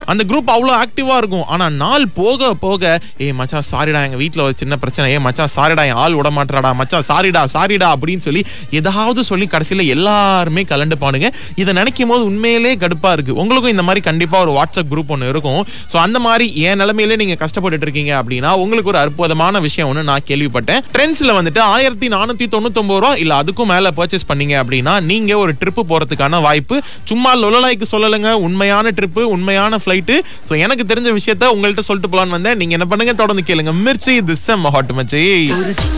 அந்த குரூப் அவ்வளோ ஆக்டிவா இருக்கும் ஆனா நாள் போக போக ஏய் மச்சான் சாரிடா எங்க வீட்ல ஒரு சின்ன பிரச்சனை ஏ மச்சான் சாரிடா என் ஆள் விட மாட்டாடா மச்சான் சாரிடா சாரிடா அப்படின்னு சொல்லி ஏதாவது சொல்லி கடைசியில எல்லாருமே கலண்டு பாடுங்க இதை நினைக்கும் போது உண்மையிலே கடுப்பா இருக்கு உங்களுக்கும் இந்த மாதிரி கண்டிப்பா ஒரு வாட்ஸ்அப் குரூப் ஒன்று இருக்கும் ஸோ அந்த மாதிரி என் நிலைமையிலே நீங்க கஷ்டப்பட்டுட்டு இருக்கீங்க அப்படின்னா உங்களுக்கு ஒரு அற்புதமான விஷயம் ஒன்று நான் கேள்விப்பட்டேன் ட்ரெண்ட்ஸ்ல வந்துட்டு ஆயிரத்தி நானூத்தி தொண்ணூத்தொன்பது ரூபா இல்ல அதுக்கும் மேல பர்ச்சேஸ் பண்ணீங்க அப்படின்னா நீங்க ஒரு ட்ரிப் போறதுக்கான வாய்ப்பு சும்மா லொலலாய்க்கு சொல்லலைங்க உண்மையான ட்ரிப்பு உண்மையான ஃபிளைட்டு ஸோ எனக்கு தெரிஞ்ச விஷயத்த உங்கள்கிட்ட சொல்லிட்டு போலான்னு வந்தேன் நீங்க என்ன பண்ணுங்க தொடர்ந்து கேளுங்க மிர்ச்சி திஸ் ஹாட் மச்சி ஒரு சின்ன